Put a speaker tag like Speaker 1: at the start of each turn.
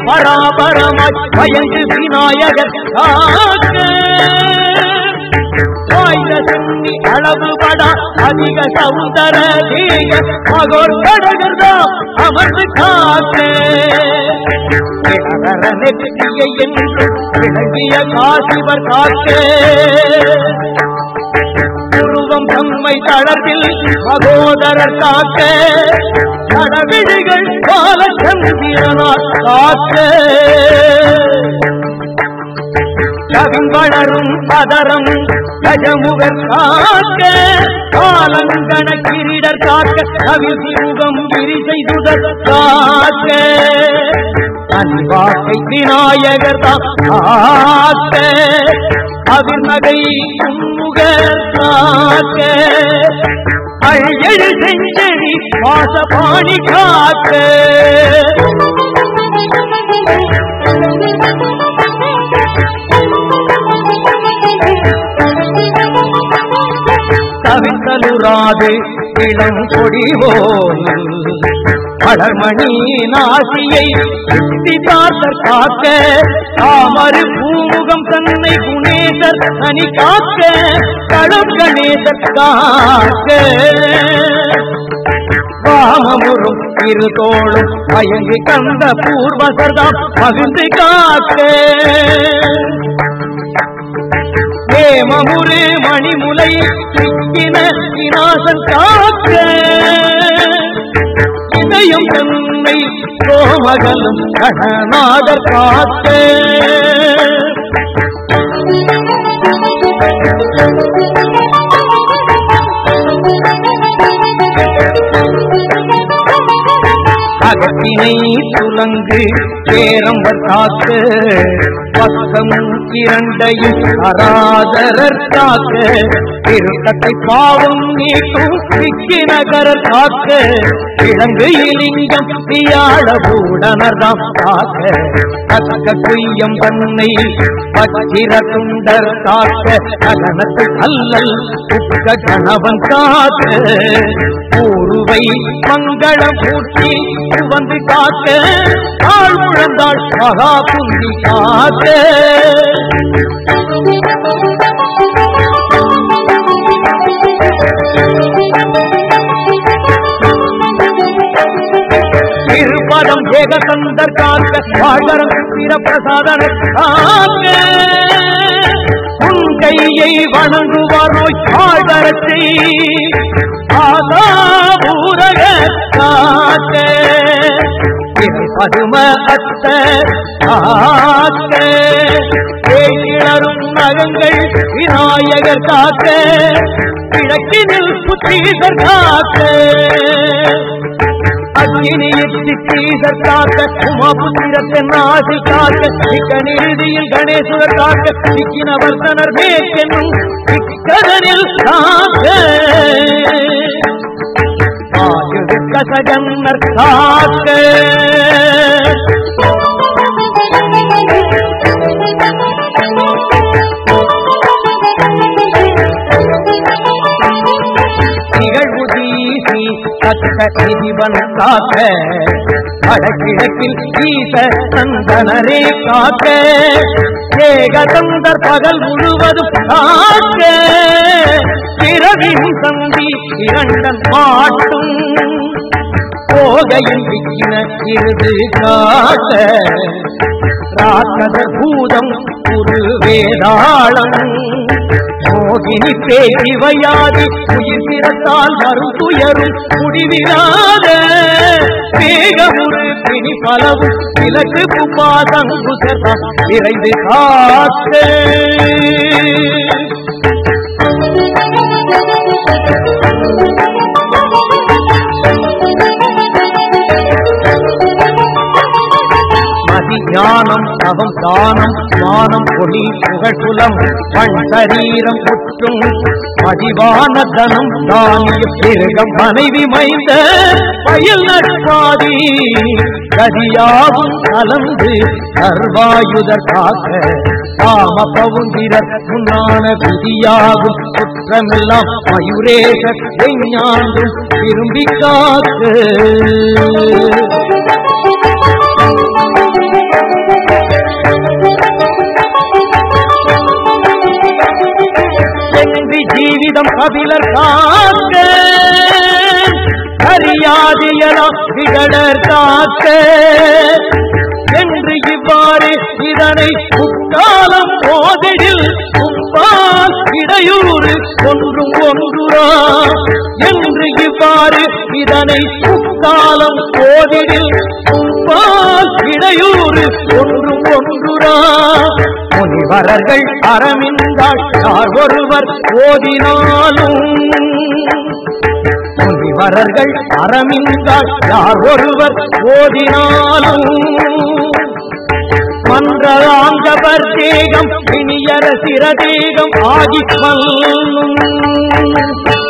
Speaker 1: பராபரமாய் பயந்து விநாயகர் காக்க வாய்ந்த சென்னி அளவுபடா அதிக சௌந்தர தேக மகோர் கடகர்தாம் அமர்ந்து காக்க இளவர நெற்றியை என்று விளங்கிய காசிவர் காக்க உருவம் தம்மை தளர்வில் சகோதரர் காக்க கடவிழிகள் பாலச்சந்திரனார் காக்க கவின் வளரும் பதரம் கஜமுகர் காக்க காலங்கண கிரீடர் காக்க கவில் சிறுகம் விரிசை சுடர் காக்க அன்பாக்கை விநாயகர் தான் காக்க அவர் நகை உம்முகர் காக்க அழியழு செஞ்சடி வாசபாணி காக்க கவித்தலுராது இளம் கொடிவோல் வளர்மணி நாசியை சுத்தி பார்த்தர் காக்க தாமரு பூமுகம் தன்னை குணேசர் தனி காக்க களம் கணேசர் காக்க வாமமுறும் இரு தோளும் மயங்கி கந்த பூர்வசர்தாம் பகிர்ந்து காக்க ஏமமுரு மணிமுலை சிக்கின விநாசன் காக்க இதயம் தன்னை சோமகலும் கணநாதர் காக்க அகத்தினை துலங்கு பேரம்பர் காக்க பக்கம் இரண்டையும் அராதரர் காக்க திருக்கத்தை பாவம் நீக்கும் சிக்கி நகரர் காக்க இளங்கு இலிங்கம் தியாழ பூடனர்தாம் காக்க தக்க குய்யம் தன்னை பச்சிர துண்டர் காக்க ககனத்து அல்லல் உக்க கணவன் காக்க பூர்வை மங்களம் பூட்டி வந்து காக்க ஆள் முழந்தாள் மகா புள்ளி காக்க திருப்பதம் ஏகசந்தர் காக்க வாழ்வரம் பிரசாதன காக்க உன் கையை வணங்குவார் நோய் வாழ்வரத்தை ஆதா ஊரக காக்க இவை பதும அத்த காக்க கிளறும் நகங்கள் விநாயகர் காக்க கிழக்கினில் புத்தீசர் காக்க அக்னியிட்டு தீசர் காக்க உமாபுத்திரத்தின் ஆசி காக்க இக்கநிறுதியில் கணேசுவர் காக்க சிக்கின வர்த்தனர் மேற்கென்னும் இக்கதனில் காக்க ஆயுது கசகன்னர் காக்க நிகழ்வு தீசி தக்க இவன் காக்க வடகிழக்கில் ஈச சந்தனரே காக்க ஏகதந்தர் பகல் முழுவதும் காக்க பிறவின் சந்தி இரண்டன் மாட்டும் போகையில் விக்கின இருது காக்க ராக்கதர் பூதம் குரு வேதாளம் மோகினி பேரிவையாதி உயிர் திறத்தால் வரும் துயரும் முடிவிலாத வேகமுறு பிணி பலவும் இலக்கு புப்பாதங்குசரம் நிறைந்து காத்து மதி ஞானம் தவம் தானம் மானம் ஒளி புகழ்குலம் பண் சரீரம் புற்றும் மதிவான தனம் தானிய பிறகம் மனைவி மைந்த பயல் நட்பாதி கதியாவும் கலந்து சர்வாயுதர் காக்க காம பவுந்திரர் முன்னான விதியாகும் குற்றமெல்லாம் மயூரேகர் விஞ்ஞாண்டும் விரும்பி காக்க விகிதம் கபிலர் காக்க அறியாதியலாம் திகழர் காக்க என்று இவ்வாறு இதனை முக்காலம் போதிடில் உப்பால் இடையூறு ஒன்றும் ஒன்றுரா என்று இவ்வாறு இதனை முக்காலம் போதிடில் உப்பால் இடையூறு ஒன்றும் ஒன்றுரா முனிவரர்கள் அறமின்றால் யார் ஒருவர் ஓதினாலும் முனிவரர்கள் அறமின்றால் யார் ஒருவர் ஓதினாலும் மன்றலாங்கவர் தேகம் இனியர சிரதேகம் ஆகி மல்லும்